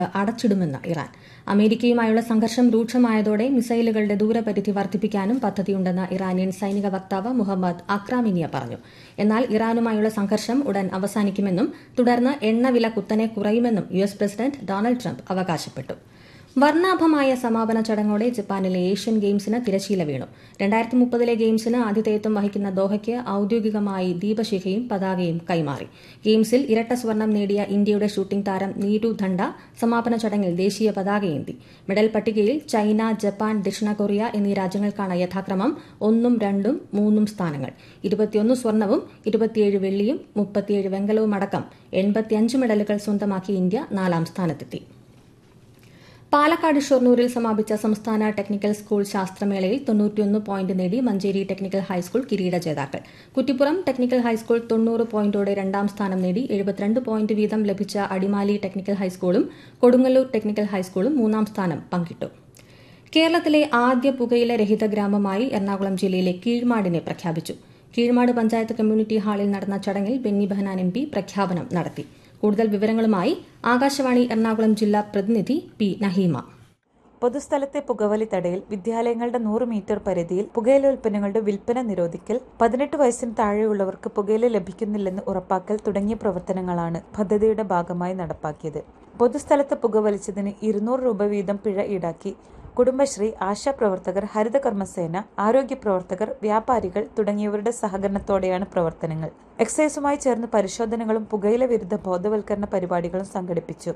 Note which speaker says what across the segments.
Speaker 1: അടച്ചിടുമെന്ന് Iran അമേരിക്കയുമായുള്ള സംഘർഷം രൂക്ഷമായതോടെ മിസൈലുകളുടെ ദൂരപരിധി വർദ്ധിപ്പിക്കാനും പദ്ധതിയുണ്ടെന്ന് Iranian സൈനിക വക്താവ് മുഹമ്മദ് അക്രാമിനിയ പറഞ്ഞു എന്നാൽ ഇറാനുമായുള്ള സംഘർഷം ഉടൻ അവസാനിക്കുമെന്നും തുടർന്ന് എണ്ണവില കുത്തനെ കുറയുമെന്നും U S president Donald Trump അവകാശപ്പെട്ടു വർണ്ണാഭമായ സമാപന ചടങ്ങോടെ ജപ്പാനിലെ ഏഷ്യൻ ഗെയിംസിന് തിരശീല വീണു രണ്ടായിരത്തി മുപ്പതിലെ ഗെയിംസിന് ആതിഥേയത്വം വഹിക്കുന്ന ദോഹയ്ക്ക് ഔദ്യോഗികമായി ദീപശിഖയും പതാകയും കൈമാറി ഗെയിംസിൽ ഇരട്ട സ്വർണം നേടിയ ഇന്ത്യയുടെ ഷൂട്ടിംഗ് താരം നീരു ധണ്ട സമാപന ചടങ്ങിൽ ദേശീയ പതാകയേന്തി മെഡൽ പട്ടികയിൽ ചൈന ജപ്പാൻ ദക്ഷിണ കൊറിയ എന്നീ രാജ്യങ്ങൾക്കാണ് യഥാക്രമം ഒന്നും രണ്ടും മൂന്നും സ്ഥാനങ്ങൾ ഇരുപത്തിയൊന്ന് സ്വർണവും ഇരുപത്തിയേഴ് വെള്ളിയും മുപ്പത്തിയേഴ് വെങ്കലവും അടക്കം എൺപത്തിയഞ്ച് മെഡലുകൾ സ്വന്തമാക്കി ഇന്ത്യ നാലാം സ്ഥാനത്തെത്തി പാലക്കാട് ഷൊർണൂരിൽ സമാപിച്ച സംസ്ഥാന ടെക്നിക്കൽ സ്കൂൾ ശാസ്ത്രമേളയിൽ തൊണ്ണൂറ്റിയൊന്ന് പോയിന്റ് നേടി മഞ്ചേരി ടെക്നിക്കൽ ഹൈസ്കൂൾ കിരീട ജേതാക്കൾ കുറ്റിപ്പുറം ടെക്നിക്കൽ ഹൈസ്കൂൾ തൊണ്ണൂറ് പോയിന്റോടെ രണ്ടാം സ്ഥാനം നേടി എഴുപത്തിരണ്ട് പോയിന്റ് വീതം ലഭിച്ച അടിമാലി ടെക്നിക്കൽ ഹൈസ്കൂളും കൊടുങ്ങല്ലൂർ ടെക്നിക്കൽ ഹൈസ്കൂളും മൂന്നാം സ്ഥാനം പങ്കിട്ടു കേരളത്തിലെ ആദ്യ പുകയില രഹിത ഗ്രാമമായി എറണാകുളം ജില്ലയിലെ കീഴ്മാടിനെ പ്രഖ്യാപിച്ചു കീഴ്മാട് പഞ്ചായത്ത് കമ്മ്യൂണിറ്റി ഹാളിൽ നടന്ന ചടങ്ങിൽ ബെന്നി ബെഹനാൻ എം പി പ്രഖ്യാപനം നടത്തി കൂടുതൽ വിവരങ്ങളുമായി ആകാശവാണി എറണാകുളം ജില്ലാ പ്രതിനിധി പി നഹീമ
Speaker 2: പൊതുസ്ഥലത്തെ പുകവലി തടയൽ വിദ്യാലയങ്ങളുടെ നൂറ് മീറ്റർ പരിധിയിൽ പുകയില ഉൽപ്പന്നങ്ങളുടെ വിൽപ്പന നിരോധിക്കൽ പതിനെട്ട് വയസ്സിന് താഴെയുള്ളവർക്ക് പുകയില ലഭിക്കുന്നില്ലെന്ന് ഉറപ്പാക്കൽ തുടങ്ങിയ പ്രവർത്തനങ്ങളാണ് പദ്ധതിയുടെ ഭാഗമായി നടപ്പാക്കിയത് പൊതുസ്ഥലത്ത് പുകവലിച്ചതിന് ഇരുന്നൂറ് രൂപ വീതം പിഴ ഈടാക്കി കുടുംബശ്രീ ആശാപ്രവർത്തകർ ഹരിത കർമ്മസേന ആരോഗ്യ പ്രവർത്തകർ വ്യാപാരികൾ തുടങ്ങിയവരുടെ സഹകരണത്തോടെയാണ് പ്രവർത്തനങ്ങൾ എക്സൈസുമായി ചേർന്ന് പരിശോധനകളും പുകയില വിരുദ്ധ ബോധവൽക്കരണ പരിപാടികളും സംഘടിപ്പിച്ചു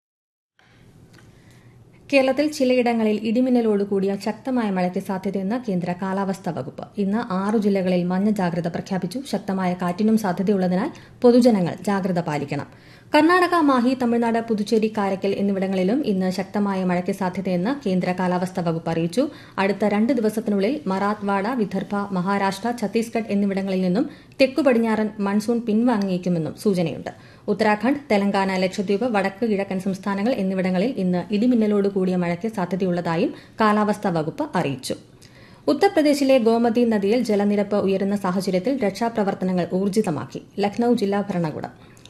Speaker 1: കേരളത്തിൽ ചിലയിടങ്ങളിൽ ഇടിമിന്നലോട് കൂടിയ ശക്തമായ മഴയ്ക്ക് സാധ്യതയെന്ന് കേന്ദ്ര കാലാവസ്ഥാ വകുപ്പ് ഇന്ന് ആറു ജില്ലകളിൽ മഞ്ഞ ജാഗ്രത പ്രഖ്യാപിച്ചു ശക്തമായ കാറ്റിനും സാധ്യതയുള്ളതിനാൽ പൊതുജനങ്ങൾ ജാഗ്രത പാലിക്കണം കർണാടക മാഹി തമിഴ്നാട് പുതുച്ചേരി കാരക്കൽ എന്നിവിടങ്ങളിലും ഇന്ന് ശക്തമായ മഴയ്ക്ക് സാധ്യതയെന്ന് കേന്ദ്ര കാലാവസ്ഥാ വകുപ്പ് അറിയിച്ചു അടുത്ത രണ്ട് ദിവസത്തിനുള്ളിൽ മറാത്ത്വാഡ വിദർഭ മഹാരാഷ്ട്ര ഛത്തീസ്ഗഡ് എന്നിവിടങ്ങളിൽ നിന്നും തെക്കു പടിഞ്ഞാറൻ മൺസൂൺ പിൻവാങ്ങിയേക്കുമെന്നും സൂചനയുണ്ട് ഉത്തരാഖണ്ഡ് തെലങ്കാന ലക്ഷദ്വീപ് വടക്ക് കിഴക്കൻ സംസ്ഥാനങ്ങൾ എന്നിവിടങ്ങളിൽ ഇന്ന് ഇടിമിന്നലോട് കൂടിയ മഴയ്ക്ക് സാധ്യതയുള്ളതായും കാലാവസ്ഥാ വകുപ്പ് അറിയിച്ചു ഉത്തർപ്രദേശിലെ ഗോമതി നദിയിൽ ജലനിരപ്പ് ഉയരുന്ന സാഹചര്യത്തിൽ രക്ഷാപ്രവർത്തനങ്ങൾ ഊർജിതമാക്കി ലക്നൌ ജില്ലാ ഭരണകൂടം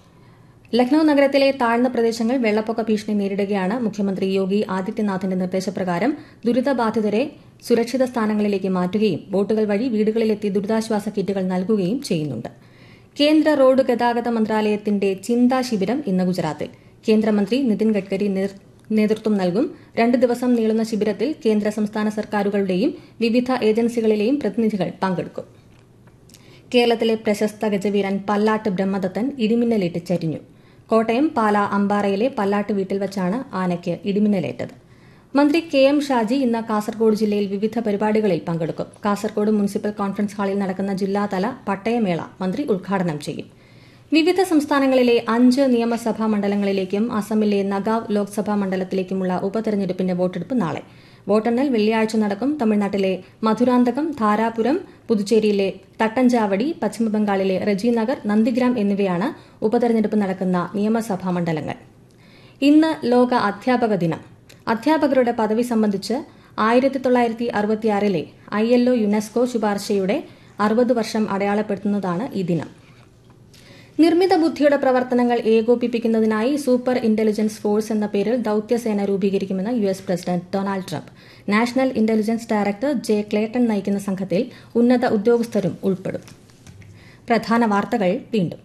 Speaker 1: ലക്നൌ നഗരത്തിലെ താഴ്ന്ന പ്രദേശങ്ങൾ വെള്ളപ്പൊക്ക ഭീഷണി നേരിടുകയാണ് മുഖ്യമന്ത്രി യോഗി ആദിത്യനാഥിന്റെ നിർദ്ദേശപ്രകാരം ദുരിതബാധിതരെ സുരക്ഷിത സ്ഥാനങ്ങളിലേക്ക് മാറ്റുകയും ബോട്ടുകൾ വഴി വീടുകളിലെത്തി ദുരിതാശ്വാസ കിറ്റുകൾ നൽകുകയും ചെയ്യുന്നുണ്ട് കേന്ദ്ര റോഡ് ഗതാഗത മന്ത്രാലയത്തിന്റെ ചിന്താ ശിബിരം ഇന്ന് ഗുജറാത്തിൽ കേന്ദ്രമന്ത്രി നിതിൻ ഗഡ്കരി നേതൃത്വം നൽകും രണ്ട് ദിവസം നീളുന്ന ശിബിരത്തിൽ കേന്ദ്ര സംസ്ഥാന സർക്കാരുകളുടെയും വിവിധ ഏജൻസികളിലെയും പ്രതിനിധികൾ പങ്കെടുക്കും കേരളത്തിലെ പ്രശസ്ത ഗജവീരൻ പല്ലാട്ട് ബ്രഹ്മദത്തൻ ഇടിമിന്നലേറ്റ് ചരിഞ്ഞു കോട്ടയം പാല അമ്പാറയിലെ പല്ലാട്ട് വീട്ടിൽ വച്ചാണ് ആനയ്ക്ക് ഇടിമിന്നലേറ്റത് മന്ത്രി കെ എം ഷാജി ഇന്ന് കാസർഗോഡ് ജില്ലയിൽ വിവിധ പരിപാടികളിൽ പങ്കെടുക്കും കാസർഗോഡ് മുനിസിപ്പൽ കോൺഫറൻസ് ഹാളിൽ നടക്കുന്ന ജില്ലാതല പട്ടയമേള മന്ത്രി ഉദ്ഘാടനം ചെയ്യും വിവിധ സംസ്ഥാനങ്ങളിലെ അഞ്ച് നിയമസഭാ മണ്ഡലങ്ങളിലേക്കും അസമിലെ നഗാവ് ലോക്സഭാ മണ്ഡലത്തിലേക്കുമുള്ള ഉപതെരഞ്ഞെടുപ്പിന്റെ വോട്ടെടുപ്പ് നാളെ വോട്ടെണ്ണൽ വെള്ളിയാഴ്ച നടക്കും തമിഴ്നാട്ടിലെ മധുരാന്തകം ധാരാപുരം പുതുച്ചേരിയിലെ തട്ടഞ്ചാവടി പശ്ചിമബംഗാളിലെ റജിനഗർ നന്ദിഗ്രാം എന്നിവയാണ് ഉപതെരഞ്ഞെടുപ്പ് നടക്കുന്ന നിയമസഭാ മണ്ഡലങ്ങൾ ഇന്ന് ലോക അധ്യാപക ദിനം അധ്യാപകരുടെ പദവി സംബന്ധിച്ച് ആയിരത്തി തൊള്ളായിരത്തി അറുപത്തിയാറിലെ ഐ എൽ ഒ യുനെസ്കോ ശുപാർശയുടെ അറുപത് വർഷം അടയാളപ്പെടുത്തുന്നതാണ് ഈ ദിനം നിർമ്മിത ബുദ്ധിയുടെ പ്രവർത്തനങ്ങൾ ഏകോപിപ്പിക്കുന്നതിനായി സൂപ്പർ ഇന്റലിജൻസ് ഫോഴ്സ് എന്ന പേരിൽ ദൌത്യസേന രൂപീകരിക്കുമെന്ന് U S president Donald Trump national intelligence director J Clayton നയിക്കുന്ന സംഘത്തിൽ ഉന്നത ഉദ്യോഗസ്ഥരും ഉൾപ്പെടും പ്രധാന വാർത്തകൾ വീണ്ടും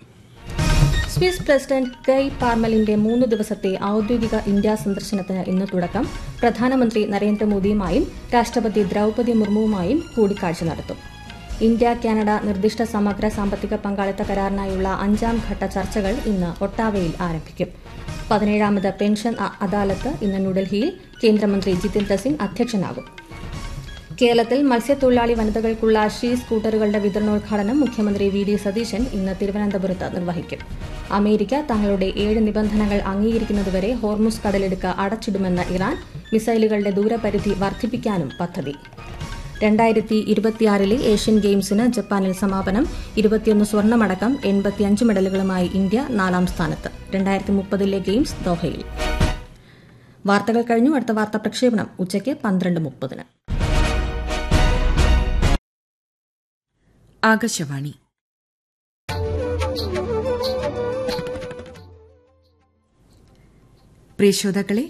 Speaker 1: സ്വിസ് പ്രസിഡന്റ് ഗൈ പാർമലിന്റെ മൂന്ന് ദിവസത്തെ ഔദ്യോഗിക ഇന്ത്യ സന്ദർശനത്തിന് ഇന്ന് തുടക്കം പ്രധാനമന്ത്രി നരേന്ദ്രമോദിയുമായും രാഷ്ട്രപതി ദ്രൌപതി മുർമുവുമായും കൂടിക്കാഴ്ച നടത്തും ഇന്ത്യ കാനഡ നിർദ്ദിഷ്ട സമഗ്ര സാമ്പത്തിക പങ്കാളിത്ത കരാറിനായുള്ള അഞ്ചാം ഘട്ട ചർച്ചകൾ ഇന്ന് ഒട്ടാവയിൽ ആരംഭിക്കും പതിനേഴാമത് പെൻഷൻ അദാലത്ത് ഇന്ന് ന്യൂഡൽഹിയിൽ കേന്ദ്രമന്ത്രി ജിതേന്ദ്ര സിംഗ് അധ്യക്ഷനാകും കേരളത്തിൽ മത്സ്യത്തൊഴിലാളി വനിതകൾക്കുള്ള ഷീ സ്കൂട്ടറുകളുടെ വിതരണോദ്ഘാടനം മുഖ്യമന്ത്രി വി ഡി സതീശൻ ഇന്ന് തിരുവനന്തപുരത്ത് നിർവഹിക്കും അമേരിക്ക തങ്ങളുടെ ഏഴ് നിബന്ധനകൾ അംഗീകരിക്കുന്നതുവരെ ഹോർമുസ് കടലെടുക്ക് അടച്ചിടുമെന്ന ഇറാൻ മിസൈലുകളുടെ ദൂരപരിധി വർദ്ധിപ്പിക്കാനും പദ്ധതി രണ്ടായിരത്തി ഇരുപത്തിയാറിലെ ഏഷ്യൻ ഗെയിംസിന് ജപ്പാനിൽ സമാപനം ഇരുപത്തിയൊന്ന് സ്വർണമടക്കം എൺപത്തിയഞ്ച് മെഡലുകളുമായി ഇന്ത്യ നാലാം സ്ഥാനത്ത് രണ്ടായിരത്തി മുപ്പതിലെ ഗെയിംസ് ദോഹയിൽ വാർത്തകൾ കഴിഞ്ഞു അടുത്ത വാർത്താ പ്രക്ഷേപണം ഉച്ചയ്ക്ക് പന്ത്രണ്ട് മുപ്പതിന്
Speaker 3: ആകാശവാണി പ്രിയ ശ്രോതാക്കളെ